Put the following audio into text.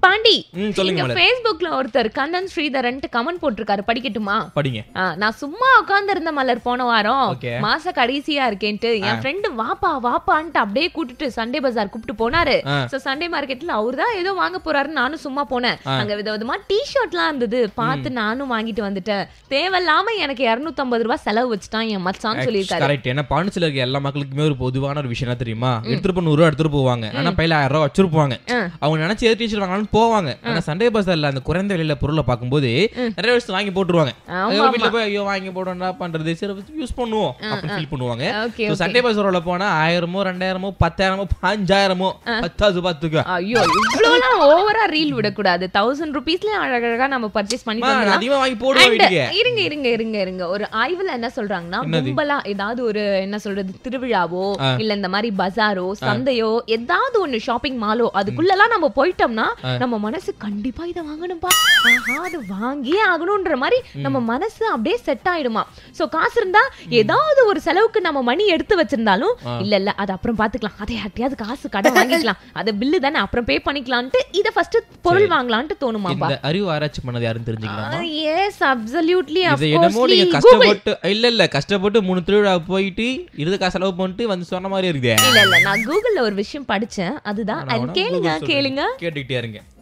பாண்டி ம், சொல்லுங்க இங்க மலர். Facebookல ஒருத்தர் கண்ணன் ஸ்ரீதரன்ட்டு கமெண்ட் போட்டிருக்காரு படிக்கட்டுமா படிங்க ஆ, நான் சும்மா உட்கார்ந்து இருந்த மலர் போன வாரம் Okay. மாச கடைசியா இருக்கேன்ட்டு என் ஃப்ரெண்டு வாப்பா வாப்பான்ட்டு அப்படியே கூட்டிட்டு சண்டே பஜார் கூப்பிட்டு போனாரு ஆ. சோ சண்டே மார்க்கெட்ல அவர்தான் ஏதோ வாங்க போறாருன்னு நானும் சும்மா போனேன் அங்க விதவிதமா டி ஷர்ட்லாம் இருந்தது பார்த்து நானும் வாங்கிட்டு வந்துட்டேன் தேவையில்லாம எனக்கு 250 ரூபாய் செலவு வச்சுட்டான் என் மச்சான்னு சொல்லியிருக்காரு கரெக்ட் ஏன்னா பாண்டிச்சேரியில் இருக்க எல்லா மக்களுக்குமே ஒரு பொதுவான ஒரு விஷயம் என்ன தெரியுமா எடுத்துட்டு போய் நூறு ரூபா எடுத்துட்டு போவாங்க ஆனா பையில ஆயிரம் ரூபா வச்சிருப்பாங்க அவங்க நினைச்சு எது டீச்சர் வாங்கலாம்னு போவாங்க ஆனா சண்டே பஸ்ல அந்த குறைந்த விலையில பொருளை பார்க்கும்போது நிறைய வருஷம் வாங்கி போட்டுருவாங்க ஆமா, அதுக்கு வீட்டுல போய் ஐயோ வாங்கி போட்டோம் என்ன பண்றது சரி யூஸ் பண்ணுவோம் அப்படின்னு ஃபீல் பண்ணுவாங்க ஓகே So, சண்டே பஸ்ல போனா ஆயிரமோ ரெண்டாயிரமோ பத்தாயிரமோ பாஞ்சாயிரமோ பத்தாவது பாத்துக்க ஐயோ இவ்வளவுலாம் ஓவரா ரீல் விடக்கூடாது தௌசண்ட் ருபீஸ்ல அழகழகா நம்ம பர்ச்சேஸ் பண்ணி வந்துடலாம் அதிகமா வாங்கி போடுவோம் And வீட்டுக்கு இருங்க இருங்க இருங்க இருங்க ஒரு ஆய்வுல என்ன சொல்றாங்கன்னா என்னது? கும்பலா ஏதாவது ஒரு என்ன சொல்றது திருவிழாவோ இல்ல இந்த மாதிரி பஜாரோ சந்தையோ ஏதாவது ஒண்ணு ஷாப்பிங் மாலோ அதுக்குள்ளலாம் நம்ம போயிட்டோம்னா நம்ம மனசு கண்டிப்பா இதை வாங்கணும்பா ஆஹா அது வாங்கியே ஆகணும்ன்ற மாதிரி நம்ம மனசு அப்படியே செட் ஆயிடுமா சோ காசு இருந்தா ஏதாவது ஒரு செலவுக்கு நம்ம மணி எடுத்து வச்சிருந்தாலும் இல்ல இல்ல அது அப்புறம் பாத்துக்கலாம் அதை யார்ட்டையாவது காசு கடன் வாங்கிக்கலாம் அத பில்லு தானே அப்புறம் பே பண்ணிக்கலாம்ட்டு இத ஃபர்ஸ்ட் பொருள் வாங்கலாம்ட்டு தோணுமாப்பா இந்த அறிவு ஆராய்ச்சி பண்ணது யாருன்னு தெரிஞ்சுக்கலாம் எஸ் அப்சல்யூட்லி இதை என்னமோ நீங்க கஷ்டப்பட்டு இல்ல இல்ல கஷ்டப்பட்டு மூணு திருவிழா போயிட்டு இருத காசு செலவு பண்ணிட்டு வந்து சொன்ன மாதிரி இருக்குதே இல்ல இல்ல நான் கூகுள்ல ஒரு விஷயம் படிச்சேன் அதுதான் ஆனா அது உனக்கு கேளுங்க Google கேளுங்க கேட்டுக்கிட்டே இருங்க